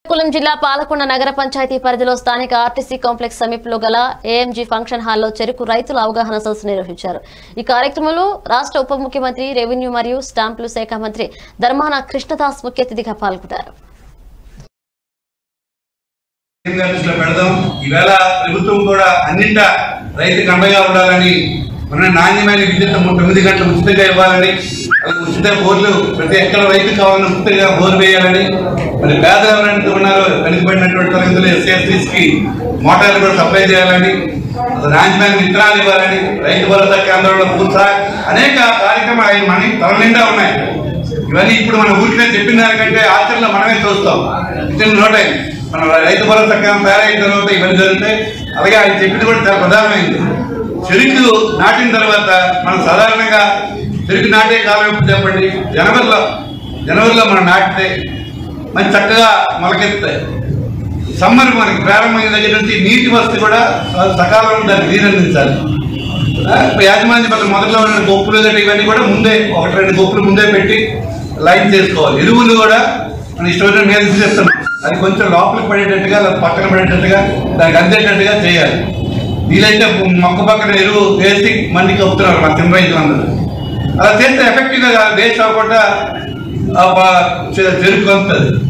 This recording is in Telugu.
శ్రీకాకుళం జిల్లా పాలకొండ నగర పంచాయతీ పరిధిలో స్థానిక ఆర్టీసీ కాంప్లెక్స్ సమీపంలో గల ఏఎంజీ ఫంక్షన్ హాల్లో చెరుకు రైతుల అవగాహన సదస్సు నిర్వహించారు ఈ కార్యక్రమంలో రాష్ట్ర ఉప ముఖ్యమంత్రి రెవెన్యూ మరియు స్టాంపులు శాఖ మంత్రి ధర్మాన కృష్ణదాస్ ముఖ్య అతిథిగా పాల్గొన్నారు కేంద్ర దృష్టిలో పెడదాం ఈవేళ ప్రభుత్వం కూడా అన్నింట రైతుకు అండగా ఉండాలని మన నాణ్యమైన విద్యుత్ తొమ్మిది గంటలు ఉచితంగా ఇవ్వాలని అలాగే ఉచిత బోర్లు ప్రతి ఎక్కడ రైతు కావాలని ఉచితంగా బోర్ వేయాలని మరి పేదలు ఎవరైతే ఉన్నారో వెనుకబడినటువంటి తరగతులు ఎస్ఎస్సీస్ కి మోటార్లు కూడా సప్లై చేయాలని అసలు నాణ్యమైన విత్తనాలు ఇవ్వాలని రైతు భరోసా కేంద్రంలో పూర్తి అనేక కార్యక్రమాలు ఆయన మన తల నిండా ఉన్నాయి ఇవన్నీ ఇప్పుడు మన ఊరికే చెప్పిన దానికంటే ఆచరణలో మనమే చూస్తాం ఇచ్చిన నోటే మన రైతు భరోసా క్యాంప్ తయారైన తర్వాత ఇవన్నీ జరుగుతాయి అలాగే ఆయన చెప్పింది కూడా చాలా ప్రధానమైంది చెరుకు నాటిన తర్వాత మనం సాధారణంగా చెరుకు నాటే కాలం ఎప్పుడు చెప్పండి జనవరిలో జనవరిలో మనం నాటితే మంచి చక్కగా మొలకెత్తాయి సమ్మర్ మనకి ప్రారంభమైన దగ్గర నుంచి నీటి వసతి కూడా సకాలంలో దాన్ని నీరు అందించాలి ఆ, యాజమాన్య పట్ల మొదట్లో ఉన్న గొప్పులు గట్రా ఇవన్నీ కూడా ముందే ఒకటి రెండు గొప్పులు ముందే పెట్టి లైన్ చేసుకోవాలి ఎరువులు కూడా మన ఇష్టమైన మీద చేస్తున్నాం అది కొంచెం లోపలికి పడేటట్టుగా లేదా పక్కన పడేటట్టుగా దానికి అందేటట్టుగా చేయాలి వీలైతే మొక్క పక్కన ఎరువు వేసి మంది కప్పుతున్నారు మా తిన్న రైతులందరూ అలా చేస్తే ఎఫెక్టివ్గా వేస్ట్ అవ్వకుండా ఆ, ప- చె- చెరుకు అందుతుంది